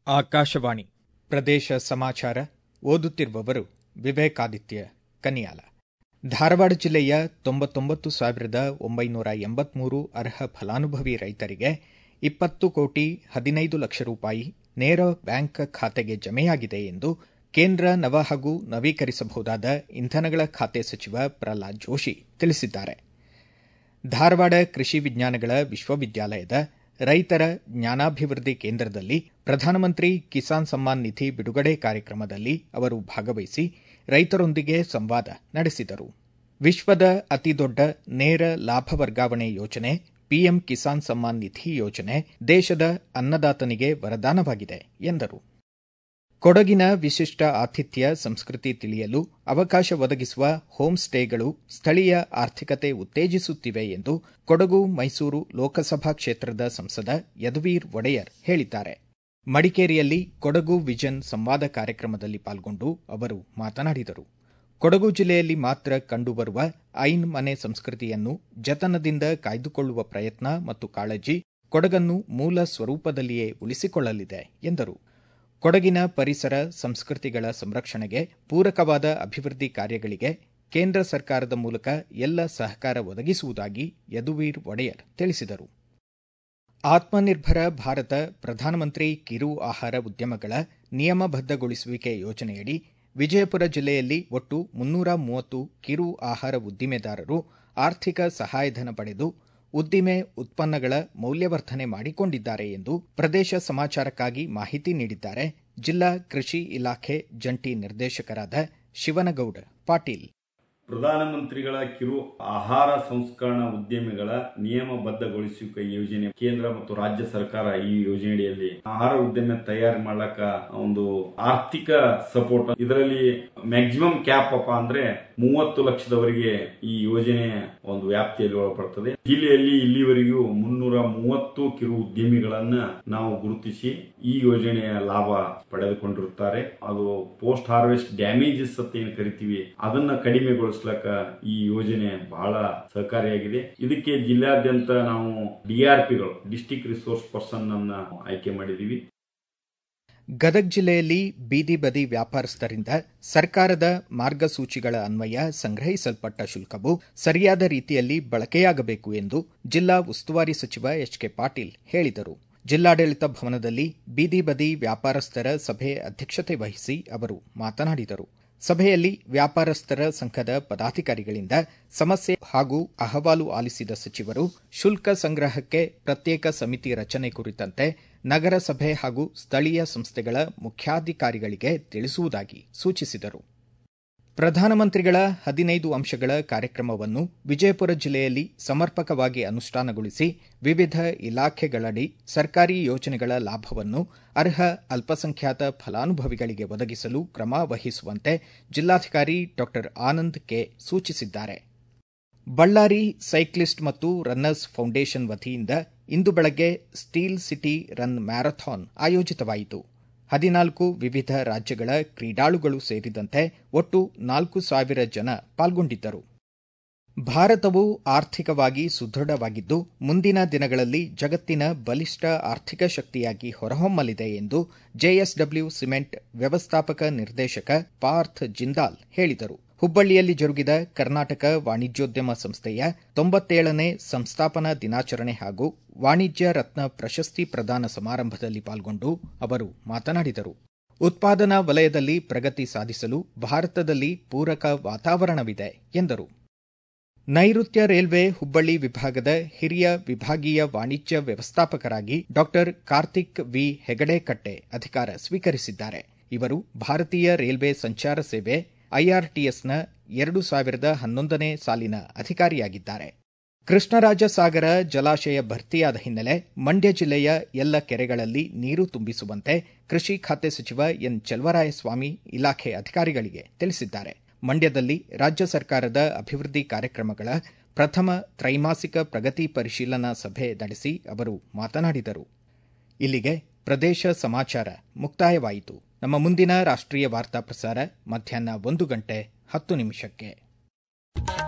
ಆಕಾಶವಾಣಿ ಪ್ರದೇಶ ಸಮಾಚಾರ ಓದುತ್ತಿರುವವರು ವಿವೇಕಾದಿತ್ಯ ಕನಿಯಾಲ ಧಾರವಾಡ ಜಿಲ್ಲೆಯ ತೊಂಬತ್ತೊಂಬತ್ತು ಸಾವಿರದ ಒಂಬೈನೂರ ಎಂಬತ್ಮೂರು ಅರ್ಹ ಫಲಾನುಭವಿ ರೈತರಿಗೆ ಇಪ್ಪತ್ತು ಕೋಟಿ ಹದಿನೈದು ಲಕ್ಷ ರೂಪಾಯಿ ನೇರ ಬ್ಯಾಂಕ್ ಖಾತೆಗೆ ಜಮೆಯಾಗಿದೆ ಎಂದು ಕೇಂದ್ರ ನವ ಹಾಗೂ ನವೀಕರಿಸಬಹುದಾದ ಇಂಧನಗಳ ಖಾತೆ ಸಚಿವ ಪ್ರಹ್ಲಾದ್ ಜೋಶಿ ತಿಳಿಸಿದ್ದಾರೆ ಧಾರವಾಡ ಕೃಷಿ ವಿಜ್ಞಾನಗಳ ವಿಶ್ವವಿದ್ಯಾಲಯದ ರೈತರ ಜ್ಞಾನಾಭಿವೃದ್ಧಿ ಕೇಂದ್ರದಲ್ಲಿ ಪ್ರಧಾನಮಂತ್ರಿ ಕಿಸಾನ್ ಸಮ್ಮಾನ್ ನಿಧಿ ಬಿಡುಗಡೆ ಕಾರ್ಯಕ್ರಮದಲ್ಲಿ ಅವರು ಭಾಗವಹಿಸಿ ರೈತರೊಂದಿಗೆ ಸಂವಾದ ನಡೆಸಿದರು ವಿಶ್ವದ ಅತಿದೊಡ್ಡ ನೇರ ಲಾಭ ವರ್ಗಾವಣೆ ಯೋಜನೆ ಪಿಎಂ ಕಿಸಾನ್ ಸಮ್ಮಾನ್ ನಿಧಿ ಯೋಜನೆ ದೇಶದ ಅನ್ನದಾತನಿಗೆ ವರದಾನವಾಗಿದೆ ಎಂದರು ಕೊಡಗಿನ ವಿಶಿಷ್ಟ ಆತಿಥ್ಯ ಸಂಸ್ಕೃತಿ ತಿಳಿಯಲು ಅವಕಾಶ ಒದಗಿಸುವ ಹೋಂ ಸ್ಟೇಗಳು ಸ್ಥಳೀಯ ಆರ್ಥಿಕತೆ ಉತ್ತೇಜಿಸುತ್ತಿವೆ ಎಂದು ಕೊಡಗು ಮೈಸೂರು ಲೋಕಸಭಾ ಕ್ಷೇತ್ರದ ಸಂಸದ ಯದುವೀರ್ ಒಡೆಯರ್ ಹೇಳಿದ್ದಾರೆ ಮಡಿಕೇರಿಯಲ್ಲಿ ಕೊಡಗು ವಿಜನ್ ಸಂವಾದ ಕಾರ್ಯಕ್ರಮದಲ್ಲಿ ಪಾಲ್ಗೊಂಡು ಅವರು ಮಾತನಾಡಿದರು ಕೊಡಗು ಜಿಲ್ಲೆಯಲ್ಲಿ ಮಾತ್ರ ಕಂಡುಬರುವ ಐನ್ ಮನೆ ಸಂಸ್ಕೃತಿಯನ್ನು ಜತನದಿಂದ ಕಾಯ್ದುಕೊಳ್ಳುವ ಪ್ರಯತ್ನ ಮತ್ತು ಕಾಳಜಿ ಕೊಡಗನ್ನು ಮೂಲ ಸ್ವರೂಪದಲ್ಲಿಯೇ ಉಳಿಸಿಕೊಳ್ಳಲಿದೆ ಎಂದರು ಕೊಡಗಿನ ಪರಿಸರ ಸಂಸ್ಕೃತಿಗಳ ಸಂರಕ್ಷಣೆಗೆ ಪೂರಕವಾದ ಅಭಿವೃದ್ಧಿ ಕಾರ್ಯಗಳಿಗೆ ಕೇಂದ್ರ ಸರ್ಕಾರದ ಮೂಲಕ ಎಲ್ಲ ಸಹಕಾರ ಒದಗಿಸುವುದಾಗಿ ಯದುವೀರ್ ಒಡೆಯರ್ ತಿಳಿಸಿದರು ಆತ್ಮನಿರ್ಭರ ಭಾರತ ಪ್ರಧಾನಮಂತ್ರಿ ಕಿರು ಆಹಾರ ಉದ್ಯಮಗಳ ನಿಯಮಬದ್ದಗೊಳಿಸುವಿಕೆ ಯೋಜನೆಯಡಿ ವಿಜಯಪುರ ಜಿಲ್ಲೆಯಲ್ಲಿ ಒಟ್ಟು ಮುನ್ನೂರ ಮೂವತ್ತು ಕಿರು ಆಹಾರ ಉದ್ದಿಮೆದಾರರು ಆರ್ಥಿಕ ಸಹಾಯಧನ ಪಡೆದು ಉದ್ದಿಮೆ ಉತ್ಪನ್ನಗಳ ಮೌಲ್ಯವರ್ಧನೆ ಮಾಡಿಕೊಂಡಿದ್ದಾರೆ ಎಂದು ಪ್ರದೇಶ ಸಮಾಚಾರಕ್ಕಾಗಿ ಮಾಹಿತಿ ನೀಡಿದ್ದಾರೆ ಜಿಲ್ಲಾ ಕೃಷಿ ಇಲಾಖೆ ಜಂಟಿ ನಿರ್ದೇಶಕರಾದ ಶಿವನಗೌಡ ಪಾಟೀಲ್ ಪ್ರಧಾನಮಂತ್ರಿಗಳ ಕಿರು ಆಹಾರ ಸಂಸ್ಕರಣಾ ಉದ್ಯಮಿಗಳ ನಿಯಮಬದ್ಧಗೊಳಿಸುವಿಕೆ ಯೋಜನೆ ಕೇಂದ್ರ ಮತ್ತು ರಾಜ್ಯ ಸರ್ಕಾರ ಈ ಯೋಜನೆಯಲ್ಲಿ ಆಹಾರ ಉದ್ಯಮ ತಯಾರು ಮಾಡ್ಲಕ್ಕ ಒಂದು ಆರ್ಥಿಕ ಸಪೋರ್ಟ್ ಇದರಲ್ಲಿ ಮ್ಯಾಕ್ಸಿಮಮ್ ಕ್ಯಾಪ್ ಅಪ್ಪ ಅಂದ್ರೆ ಮೂವತ್ತು ಲಕ್ಷದವರೆಗೆ ಈ ಯೋಜನೆ ಒಂದು ವ್ಯಾಪ್ತಿಯಲ್ಲಿ ಒಳಪಡುತ್ತದೆ ಜಿಲ್ಲೆಯಲ್ಲಿ ಇಲ್ಲಿವರೆಗೂ ಮುನ್ನೂರ ಮೂವತ್ತು ಕಿರು ಉದ್ಯಮಿಗಳನ್ನ ನಾವು ಗುರುತಿಸಿ ಈ ಯೋಜನೆಯ ಲಾಭ ಪಡೆದುಕೊಂಡಿರುತ್ತಾರೆ ಅದು ಪೋಸ್ಟ್ ಹಾರ್ವೆಸ್ಟ್ ಡ್ಯಾಮೇಜಸ್ ಅಂತ ಏನು ಕರಿತೀವಿ ಅದನ್ನ ಕಡಿಮೆಗೊಳಿಸ್ಲಕ್ಕ ಈ ಯೋಜನೆ ಬಹಳ ಸಹಕಾರಿಯಾಗಿದೆ ಇದಕ್ಕೆ ಜಿಲ್ಲಾದ್ಯಂತ ನಾವು ಡಿಆರ್ಪಿಗಳು ಡಿಸ್ಟಿಕ್ ರಿಸೋರ್ಸ್ ಪರ್ಸನ್ ಅನ್ನ ಆಯ್ಕೆ ಮಾಡಿದೀವಿ ಗದಗ ಜಿಲ್ಲೆಯಲ್ಲಿ ಬೀದಿ ಬದಿ ವ್ಯಾಪಾರಸ್ಥರಿಂದ ಸರ್ಕಾರದ ಮಾರ್ಗಸೂಚಿಗಳ ಅನ್ವಯ ಸಂಗ್ರಹಿಸಲ್ಪಟ್ಟ ಶುಲ್ಕವು ಸರಿಯಾದ ರೀತಿಯಲ್ಲಿ ಬಳಕೆಯಾಗಬೇಕು ಎಂದು ಜಿಲ್ಲಾ ಉಸ್ತುವಾರಿ ಸಚಿವ ಎಚ್ ಕೆ ಪಾಟೀಲ್ ಹೇಳಿದರು ಜಿಲ್ಲಾಡಳಿತ ಭವನದಲ್ಲಿ ಬೀದಿ ಬದಿ ವ್ಯಾಪಾರಸ್ಥರ ಸಭೆ ಅಧ್ಯಕ್ಷತೆ ವಹಿಸಿ ಅವರು ಮಾತನಾಡಿದರು ಸಭೆಯಲ್ಲಿ ವ್ಯಾಪಾರಸ್ಥರ ಸಂಘದ ಪದಾಧಿಕಾರಿಗಳಿಂದ ಸಮಸ್ಯೆ ಹಾಗೂ ಅಹವಾಲು ಆಲಿಸಿದ ಸಚಿವರು ಶುಲ್ಕ ಸಂಗ್ರಹಕ್ಕೆ ಪ್ರತ್ಯೇಕ ಸಮಿತಿ ರಚನೆ ಕುರಿತಂತೆ ನಗರಸಭೆ ಹಾಗೂ ಸ್ಥಳೀಯ ಸಂಸ್ಥೆಗಳ ಮುಖ್ಯಾಧಿಕಾರಿಗಳಿಗೆ ತಿಳಿಸುವುದಾಗಿ ಸೂಚಿಸಿದರು ಪ್ರಧಾನಮಂತ್ರಿಗಳ ಹದಿನೈದು ಅಂಶಗಳ ಕಾರ್ಯಕ್ರಮವನ್ನು ವಿಜಯಪುರ ಜಿಲ್ಲೆಯಲ್ಲಿ ಸಮರ್ಪಕವಾಗಿ ಅನುಷ್ಠಾನಗೊಳಿಸಿ ವಿವಿಧ ಇಲಾಖೆಗಳಡಿ ಸರ್ಕಾರಿ ಯೋಜನೆಗಳ ಲಾಭವನ್ನು ಅರ್ಹ ಅಲ್ಪಸಂಖ್ಯಾತ ಫಲಾನುಭವಿಗಳಿಗೆ ಒದಗಿಸಲು ಕ್ರಮ ವಹಿಸುವಂತೆ ಜಿಲ್ಲಾಧಿಕಾರಿ ಡಾ ಆನಂದ್ ಕೆ ಸೂಚಿಸಿದ್ದಾರೆ ಬಳ್ಳಾರಿ ಸೈಕ್ಲಿಸ್ಟ್ ಮತ್ತು ರನ್ನರ್ಸ್ ಫೌಂಡೇಶನ್ ವತಿಯಿಂದ ಇಂದು ಬೆಳಗ್ಗೆ ಸ್ಟೀಲ್ ಸಿಟಿ ರನ್ ಮ್ಯಾರಥಾನ್ ಆಯೋಜಿತವಾಯಿತು ಹದಿನಾಲ್ಕು ವಿವಿಧ ರಾಜ್ಯಗಳ ಕ್ರೀಡಾಳುಗಳು ಸೇರಿದಂತೆ ಒಟ್ಟು ನಾಲ್ಕು ಸಾವಿರ ಜನ ಪಾಲ್ಗೊಂಡಿದ್ದರು ಭಾರತವು ಆರ್ಥಿಕವಾಗಿ ಸುದೃಢವಾಗಿದ್ದು ಮುಂದಿನ ದಿನಗಳಲ್ಲಿ ಜಗತ್ತಿನ ಬಲಿಷ್ಠ ಆರ್ಥಿಕ ಶಕ್ತಿಯಾಗಿ ಹೊರಹೊಮ್ಮಲಿದೆ ಎಂದು ಜೆಎಸ್ಡಬ್ಲ್ಯೂ ಸಿಮೆಂಟ್ ವ್ಯವಸ್ಥಾಪಕ ನಿರ್ದೇಶಕ ಪಾರ್ಥ್ ಜಿಂದಾಲ್ ಹೇಳಿದರು ಹುಬ್ಬಳ್ಳಿಯಲ್ಲಿ ಜರುಗಿದ ಕರ್ನಾಟಕ ವಾಣಿಜ್ಯೋದ್ಯಮ ಸಂಸ್ಥೆಯ ತೊಂಬತ್ತೇಳನೇ ಸಂಸ್ಥಾಪನಾ ದಿನಾಚರಣೆ ಹಾಗೂ ವಾಣಿಜ್ಯ ರತ್ನ ಪ್ರಶಸ್ತಿ ಪ್ರದಾನ ಸಮಾರಂಭದಲ್ಲಿ ಪಾಲ್ಗೊಂಡು ಅವರು ಮಾತನಾಡಿದರು ಉತ್ಪಾದನಾ ವಲಯದಲ್ಲಿ ಪ್ರಗತಿ ಸಾಧಿಸಲು ಭಾರತದಲ್ಲಿ ಪೂರಕ ವಾತಾವರಣವಿದೆ ಎಂದರು ನೈಋತ್ಯ ರೈಲ್ವೆ ಹುಬ್ಬಳ್ಳಿ ವಿಭಾಗದ ಹಿರಿಯ ವಿಭಾಗೀಯ ವಾಣಿಜ್ಯ ವ್ಯವಸ್ಥಾಪಕರಾಗಿ ಡಾ ಕಾರ್ತಿಕ್ ವಿ ಹೆಗಡೆಕಟ್ಟೆ ಅಧಿಕಾರ ಸ್ವೀಕರಿಸಿದ್ದಾರೆ ಇವರು ಭಾರತೀಯ ರೈಲ್ವೆ ಸಂಚಾರ ಸೇವೆ ಐಆರ್ಟಿಎಸ್ನ ಎರಡು ಸಾವಿರದ ಹನ್ನೊಂದನೇ ಸಾಲಿನ ಅಧಿಕಾರಿಯಾಗಿದ್ದಾರೆ ಕೃಷ್ಣರಾಜ ಸಾಗರ ಜಲಾಶಯ ಭರ್ತಿಯಾದ ಹಿನ್ನೆಲೆ ಮಂಡ್ಯ ಜಿಲ್ಲೆಯ ಎಲ್ಲ ಕೆರೆಗಳಲ್ಲಿ ನೀರು ತುಂಬಿಸುವಂತೆ ಕೃಷಿ ಖಾತೆ ಸಚಿವ ಎನ್ ಚೆಲುವರಾಯಸ್ವಾಮಿ ಇಲಾಖೆ ಅಧಿಕಾರಿಗಳಿಗೆ ತಿಳಿಸಿದ್ದಾರೆ ಮಂಡ್ಯದಲ್ಲಿ ರಾಜ್ಯ ಸರ್ಕಾರದ ಅಭಿವೃದ್ಧಿ ಕಾರ್ಯಕ್ರಮಗಳ ಪ್ರಥಮ ತ್ರೈಮಾಸಿಕ ಪ್ರಗತಿ ಪರಿಶೀಲನಾ ಸಭೆ ನಡೆಸಿ ಅವರು ಮಾತನಾಡಿದರು ಇಲ್ಲಿಗೆ ಪ್ರದೇಶ ಸಮಾಚಾರ ಮುಕ್ತಾಯವಾಯಿತು ನಮ್ಮ ಮುಂದಿನ ರಾಷ್ಟ್ರೀಯ ವಾರ್ತಾ ಪ್ರಸಾರ ಮಧ್ಯಾಹ್ನ ಒಂದು ಗಂಟೆ ಹತ್ತು ನಿಮಿಷಕ್ಕೆ